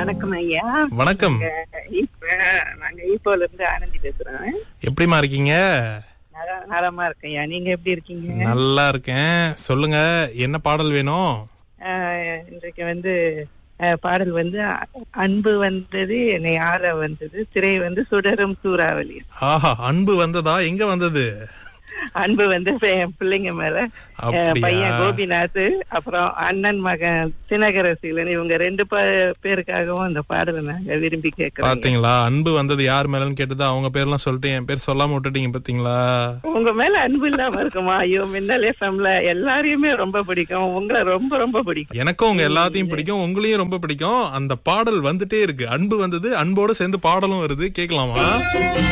வணக்கம் ஐயா வணக்கம் இப்ப நாங்க ஈப்போல இருந்து ஆனந்தி பேசுறேன் எப்படிமா இருக்கீங்க நல- நலமா இருக்கேன் ஐயா நீங்க எப்படி இருக்கீங்க நல்லா இருக்கேன் சொல்லுங்க என்ன பாடல் வேணும் ஆஹ், இன்றைக்கு வந்து ஆஹ், பாடல் வந்து அ- அன்பு வந்தது என்னை ஆள வந்தது திரை வந்து சுடரும் சூறாவளி ஆஹா அன்பு வந்ததா எங்க வந்தது அன்பு வந்து என் பிள்ளைங்க மேல ஆஹ், அப்படியா? பையன் கோபிநாத் அப்புறம் அண்ணன் மகன் தினகரசீலன் இவங்க ரெண்டு பே- பேருக்காகவும் அந்த பாடலை நாங்க விரும்பி கேட்கிறோம் பாத்தீங்களா அன்பு வந்தது யார் மேலன்னு கேட்டது அவங்க பேர்லாம் சொல்லிட்டு என் பேர் சொல்லாம விட்டுட்டீங்க பாத்தீங்களா உங்க மேல அன்பு இல்லாம இருக்குமா ஐயோ மின்னல் எஃப்எம்ல எல்லாரையுமே ரொம்ப பிடிக்கும் உங்களை ரொம்ப ரொம்ப பிடிக்கும் எனக்கும் உங்க எல்லாத்தையும் பிடிக்கும் உங்களையும் ரொம்ப பிடிக்கும் அந்த பாடல் வந்துட்டே இருக்கு அன்பு வந்தது அன்போட சேர்ந்து பாடலும் வருது கேட்கலாமா